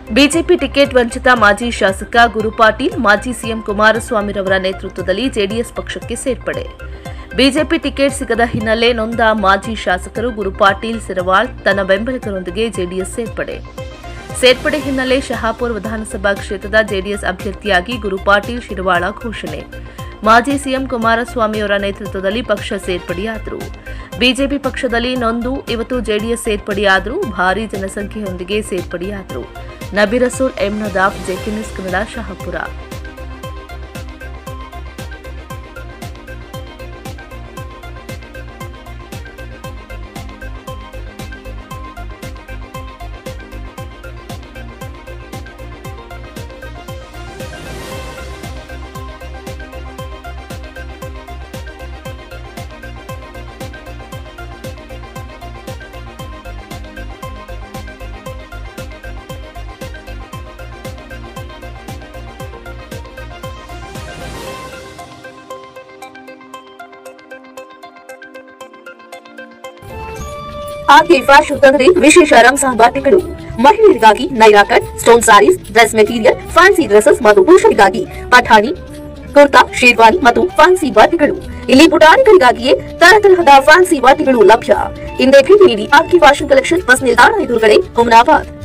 BJP ticket ವಂಚಿತ ಮಾಜಿ ಶಾಸಕ ಗುರು ಪಾಟೀಲ್ ಮಾಜಿ ಸಿಎಂ ಕುಮಾರಸ್ವಾಮಿರವರ ನೇತೃತ್ವದಲ್ಲಿ ಜೆಡಿಎಸ್ ಪಕ್ಷಕ್ಕೆ ಸೇರ್ಪಡೆ ಬಿಜೆಪಿ ಟಿಕೆಟ್ ಸಿಗದ ಹಿನ್ನೆಲೆ ನೊಂದ ಮಾಜಿ ಶಾಸಕರು ಗುರು ಪಾಟೀಲ್ ಸಿರವಾಳ್ ತನ್ನ ಬೆಂಬಲಿಗರೊಂದಿಗೆ ಜೆಡಿಎಸ್ ಸೇರ್ಪಡೆ ಸೇರ್ಪಡೆ ಹಿನ್ನೆಲೆ ಶಹಾಪುರ ವಿಧಾನಸಭಾ ಕ್ಷೇತ್ರದ ಜೆಡಿಎಸ್ ಅಭ್ಯರ್ಥಿಯಾಗಿ ಗುರು ಪಾಟೀಲ್ ಶಿರವಾಳ ಘೋಷಣೆ ಮಾಜಿ ಸಿಎಂ ಕುಮಾರಸ್ವಾಮಿಯವರ ನೇತೃತ್ವದಲ್ಲಿ ಪಕ್ಷ ಸೇರ್ಪಡೆಯಾದರು ಬಿಜೆಪಿ ಪಕ್ಷದಲ್ಲಿ ನೊಂದು ಇವತ್ತು ಜೆಡಿಎಸ್ ಸೇರ್ಪಡೆಯಾದರೂ ಭಾರೀ ಜನಸಂಖ್ಯೆಯೊಂದಿಗೆ ಸೇರ್ಪಡೆಯಾದರು Nabirasool M Nadaf JK news Kannada Shahapur ಆಕೆ ಫ್ಯಾಷನ್ ತಂದ್ರೆ ವಿಶೇಷ ರಂಜಾನ್ ಬಟ್ಟೆಗಳು ಮಹಿಳೆಯರಿಗಾಗಿ Naira cut stone saris dress material fancy dresses ಮತ್ತು ಪುರುಷರಿಗಾಗಿ ಪಠಾಣಿ ಕುರ್ತಾ ಶೇರ್ವಾನಿ ಮತ್ತು ಫ್ಯಾನ್ಸಿ ಬಟ್ಟೆಗಳು ಇಲ್ಲಿ ಪುಟಾಣಿಗಳಿಗಾಗಿಯೇ ತರತರಹದ ಫ್ಯಾನ್ಸಿ ಬಟ್ಟೆಗಳು ಲಭ್ಯ ಹಿಂದೆ ಭೇಟಿ ನೀಡಿ ಆರ್ಕಿ ಫ್ಯಾಷನ್ ಕಲೆಕ್ಷನ್ ಬಸ್ ನಿಲ್ದಾಣ ಎದುರುಗಡೆ ಹುಮನಾಬಾದ್